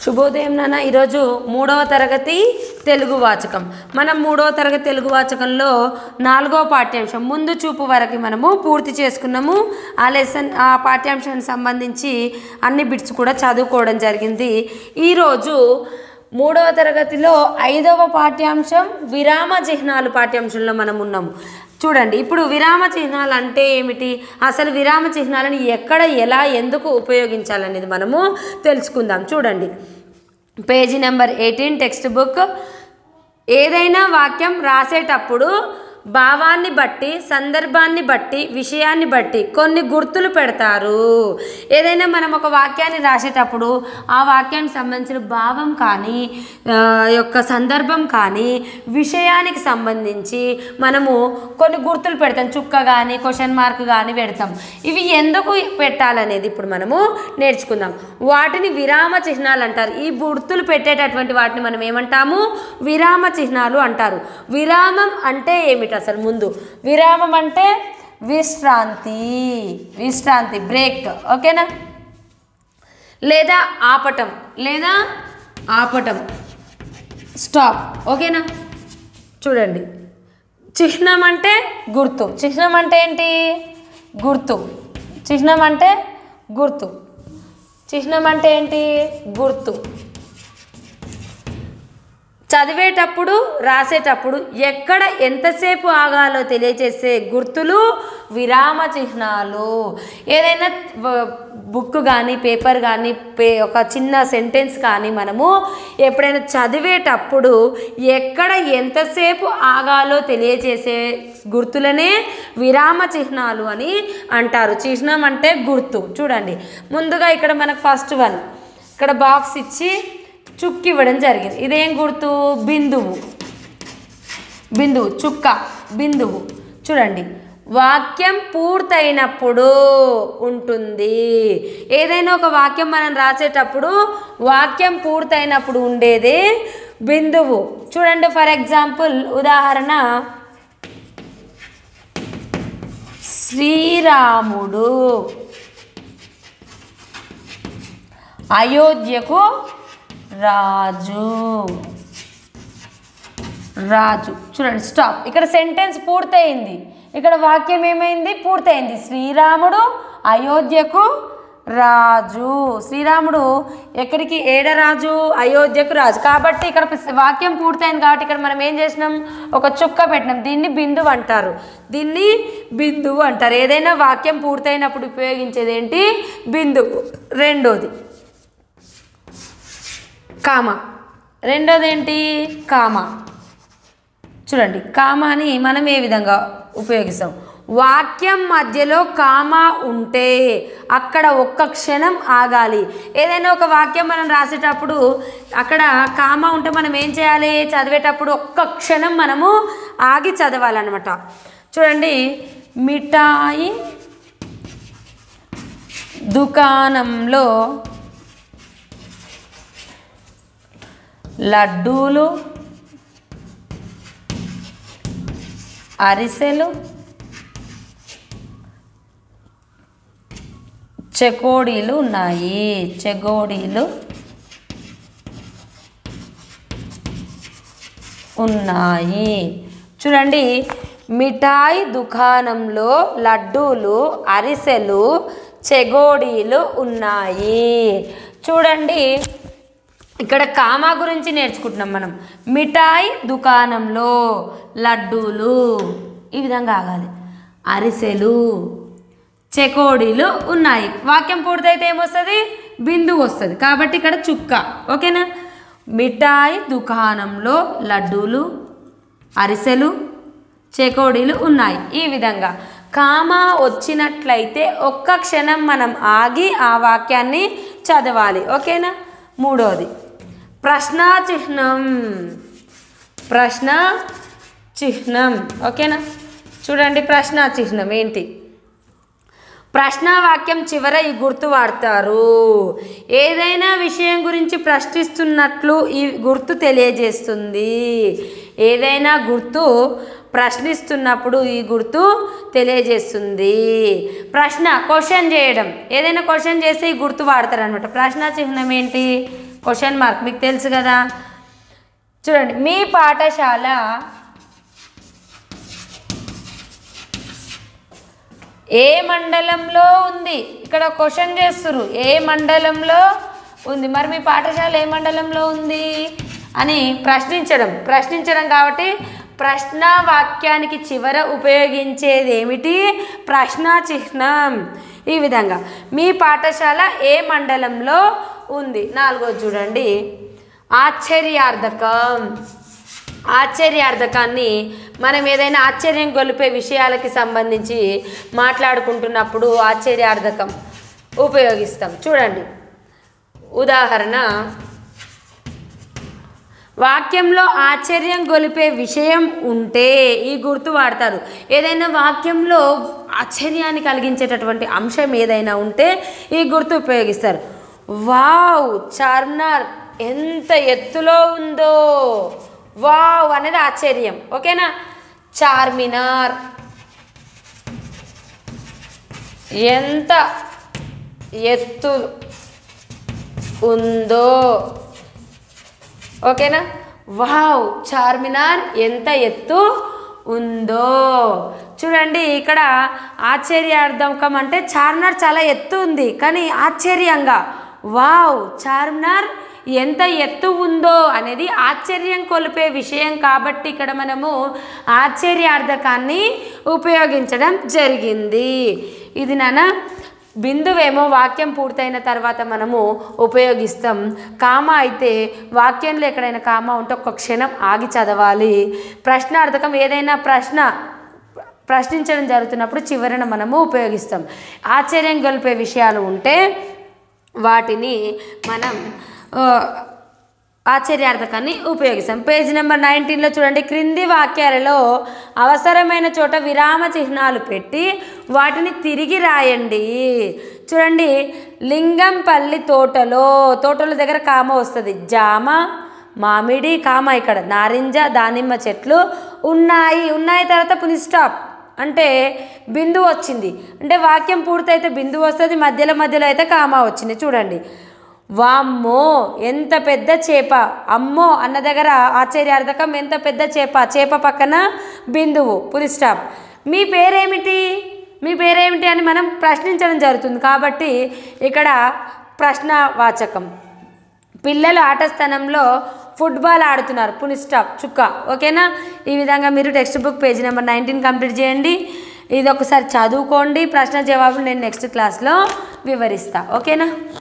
శుభోదయం నాన్న ఈరోజు మూడవ తరగతి తెలుగు వాచకం మనం మూడవ తరగతి తెలుగు వాచకంలో నాలుగవ పాఠ్యాంశం ముందు చూపు వరకు మనము పూర్తి చేసుకున్నాము ఆ లెసన్ ఆ పాఠ్యాంశానికి సంబంధించి అన్ని బిట్స్ కూడా చదువుకోవడం జరిగింది ఈరోజు మూడవ తరగతిలో ఐదవ పాఠ్యాంశం విరామ చిహ్నాలు పాఠ్యాంశంలో మనం ఉన్నాము చూడండి ఇప్పుడు విరామ చిహ్నాలు అంటే ఏమిటి అసలు విరామ చిహ్నాలను ఎక్కడ ఎలా ఎందుకు ఉపయోగించాలనేది మనము తెలుసుకుందాం చూడండి page number eighteen text book ఏదైనా వాక్యం రాసేటప్పుడు భావాన్ని బట్టి సందర్భాన్ని బట్టి విషయాన్ని బట్టి కొన్ని గుర్తులు పెడతారు ఏదైనా మనం ఒక వాక్యాన్ని రాసేటప్పుడు ఆ వాక్యానికి సంబంధించిన భావం కానీ ఆ, యొక్క సందర్భం కానీ విషయానికి సంబంధించి మనము కొన్ని గుర్తులు పెడతాం చుక్క కానీ క్వశ్చన్ మార్క్ కానీ పెడతాం ఇవి ఎందుకు పెట్టాలనేది ఇప్పుడు మనము నేర్చుకుందాం వాటిని విరామ చిహ్నాలు అంటారు ఈ గుర్తులు పెట్టేటటువంటి వాటిని మనం ఏమంటాము విరామ చిహ్నాలు అంటారు విరామం అంటే ఏమిటి అసలు ముందు విరామం అంటే విశ్రాంతి విశ్రాంతి బ్రేక్ ఓకేనా లేదా ఆపటం లేదా ఆపటం స్టాప్ ఓకేనా చూడండి చిహ్నం అంటే గుర్తు చిహ్నం అంటే ఏంటి గుర్తు చిహ్నం అంటే గుర్తు చిహ్నం అంటే ఏంటి గుర్తు చదివేటప్పుడు రాసేటప్పుడు ఎక్కడ ఎంతసేపు ఆగాలో తెలియజేసే గుర్తులు విరామ చిహ్నాలు ఏదైనా వ- బుక్ కానీ పేపర్ కానీ పే ఒక చిన్న సెంటెన్స్ కానీ మనము ఎప్పుడైనా చదివేటప్పుడు ఎక్కడ ఎంతసేపు ఆగాలో తెలియజేసే గుర్తులనే విరామ చిహ్నాలు అని అంటారు చిహ్నం అంటే గుర్తు చూడండి ముందుగా ఇక్కడ మనకు ఫస్ట్ వన్ ఇక్కడ బాక్స్ ఇచ్చి చుక్కి ఇవ్వడం జరిగింది ఇదేం గుర్తు బిందువు బిందువు చుక్క బిందువు చూడండి వాక్యం పూర్తయినప్పుడు ఉంటుంది ఏదైనా ఒక వాక్యం మనం రాసేటప్పుడు వాక్యం పూర్తయినప్పుడు ఉండేది బిందువు చూడండి ఫర్ ఎగ్జాంపుల్ ఉదాహరణ శ్రీరాముడు అయోధ్యకు రాజు రాజు చూడండి స్టాప్ ఇక్కడ సెంటెన్స్ పూర్తయింది ఇక్కడ వాక్యం ఏమైంది పూర్తయింది శ్రీరాముడు అయోధ్యకు రాజు శ్రీరాముడు ఎక్కడికి ఏడరాజు అయోధ్యకు రాజు కాబట్టి ఇక్కడ వాక్యం పూర్తయింది కాబట్టి ఇక్కడ మనం ఏం చేసినాం ఒక చుక్క పెట్టినాం దీన్ని బిందువు అంటారు దీన్ని బిందువు అంటారు ఏదైనా వాక్యం పూర్తయినప్పుడు ఉపయోగించేది ఏంటి బిందువు రెండోది కామ రెండోది ఏంటి కామ చూడండి కామాని మనం ఏ విధంగా ఉపయోగిస్తాం వాక్యం మధ్యలో కామా ఉంటే అక్కడ ఒక్క క్షణం ఆగాలి ఏదైనా ఒక వాక్యం మనం రాసేటప్పుడు అక్కడ కామా ఉంటే మనం ఏం చేయాలి చదివేటప్పుడు ఒక్క క్షణం మనము ఆగి చదవాలన్నమాట చూడండి మిఠాయి దుకాణంలో లడ్డూలు అరిసెలు చెకోడీలు ఉన్నాయి చెగోడీలు ఉన్నాయి చూడండి మిఠాయి దుకాణంలో లడ్డూలు అరిసెలు చెగోడీలు ఉన్నాయి చూడండి ఇక్కడ కామా గురించి నేర్చుకుంటున్నాం మనం మిఠాయి దుకాణంలో లడ్డూలు ఈ విధంగా ఆగాలి అరిసెలు చెకోడీలు ఉన్నాయి వాక్యం పూర్తయితే ఏమొస్తుంది బిందువు వస్తుంది కాబట్టి ఇక్కడ చుక్క ఓకేనా మిఠాయి దుకాణంలో లడ్డూలు అరిసెలు చెకోడీలు ఉన్నాయి ఈ విధంగా కామా వచ్చినట్లయితే ఒక్క క్షణం మనం ఆగి ఆ వాక్యాన్ని చదవాలి ఓకేనా మూడోది ప్రశ్నా చిహ్నం ప్రశ్న చిహ్నం ఓకేనా చూడండి ప్రశ్నా చిహ్నం ఏంటి ప్రశ్నావాక్యం చివర ఈ గుర్తు వాడతారు ఏదైనా విషయం గురించి ప్రశ్నిస్తున్నట్లు ఈ గుర్తు తెలియజేస్తుంది ఏదైనా గుర్తు ప్రశ్నిస్తున్నప్పుడు ఈ గుర్తు తెలియజేస్తుంది ప్రశ్న క్వశ్చన్ చేయడం ఏదైనా క్వశ్చన్ చేస్తే ఈ గుర్తు వాడతారు అనమాట ప్రశ్న చిహ్నం ఏంటి క్వశ్చన్ మార్క్ మీకు తెలుసు కదా చూడండి మీ పాఠశాల ఏ మండలంలో ఉంది ఇక్కడ క్వశ్చన్ చేస్తున్నారు ఏ మండలంలో ఉంది మరి మీ పాఠశాల ఏ మండలంలో ఉంది అని ప్రశ్నించడం ప్రశ్నించడం కాబట్టి ప్రశ్న వాక్యానికి చివర ఉపయోగించేది ఏమిటి ప్రశ్న చిహ్నం ఈ విధంగా మీ పాఠశాల ఏ మండలంలో ఉంది నాలుగోది చూడండి ఆశ్చర్యార్థకం ఆశ్చర్యార్థకాన్ని మనం ఏదైనా ఆశ్చర్యం గొలిపే విషయాలకి సంబంధించి మాట్లాడుకుంటున్నప్పుడు ఆశ్చర్యార్థకం ఉపయోగిస్తాం చూడండి ఉదాహరణ వాక్యంలో ఆశ్చర్యం గొలిపే విషయం ఉంటే ఈ గుర్తు వాడతారు ఏదైనా వాక్యంలో ఆశ్చర్యాన్ని కలిగించేటటువంటి అంశం ఏదైనా ఉంటే ఈ గుర్తు ఉపయోగిస్తారు వావ్ చార్మినార్ ఎంత ఎత్తులో ఉందో వావ్ అనేది ఆశ్చర్యం ఓకేనా చార్మినార్ ఎంత ఎత్తు ఉందో ఓకేనా వావ్ చార్మినార్ ఎంత ఎత్తు ఉందో చూడండి ఇక్కడ ఆశ్చర్యార్థకం అంటే చార్మినార్ చాలా ఎత్తు ఉంది కానీ ఆశ్చర్యంగా వావ్ చార్మినార్ ఎంత ఎత్తు ఉందో అనేది ఆశ్చర్యం కొలిపే విషయం కాబట్టి ఇక్కడ మనము ఆశ్చర్యార్థకాన్ని ఉపయోగించడం జరిగింది ఇది నాన్న బిందువేమో వాక్యం పూర్తయిన తర్వాత మనము ఉపయోగిస్తాం కామ అయితే వాక్యంలో ఎక్కడైనా కామ ఉంటే ఒక క్షణం ఆగి చదవాలి ప్రశ్నార్థకం ఏదైనా ప్రశ్న ప్రశ్నించడం జరుగుతున్నప్పుడు చివరన మనము ఉపయోగిస్తాం ఆశ్చర్యం గొలిపే విషయాలు ఉంటే వాటిని మనం ఆ, ఆశ్చర్యార్థకాన్ని ఉపయోగిస్తాం పేజ్ నెంబర్ నైన్టీన్లో చూడండి క్రింది వాక్యాలలో అవసరమైన చోట విరామ చిహ్నాలు పెట్టి వాటిని తిరిగి రాయండి చూడండి లింగంపల్లి తోటలో తోటల దగ్గర కామ వస్తుంది జామ మామిడి కామ ఇక్కడ నారింజ దానిమ్మ చెట్లు ఉన్నాయి ఉన్నాయి తర్వాత పుని స్టాప్ అంటే బిందువు వచ్చింది అంటే వాక్యం పూర్తయితే బిందువు వస్తుంది మధ్యలో మధ్యలో అయితే కామా వచ్చింది చూడండి వామ్మో ఎంత పెద్ద చేప అమ్మో అన్న దగ్గర ఆశ్చర్యార్థకం ఎంత పెద్ద చేప చేప పక్కన బిందువు పులి స్టాప్ మీ పేరేమిటి మీ పేరేమిటి అని మనం ప్రశ్నించడం జరుగుతుంది కాబట్టి ఇక్కడ ప్రశ్నవాచకం పిల్లలు ఆట స్థానంలో ఫుట్బాల్ ఆడుతున్నారు పుని స్టాప్ చుక్క ఓకేనా ఈ విధంగా మీరు text book page number nineteen complete చేయండి ఇది ఒకసారి చదువుకోండి ప్రశ్న జవాబులు నేను నెక్స్ట్ క్లాస్లో వివరిస్తా ఓకేనా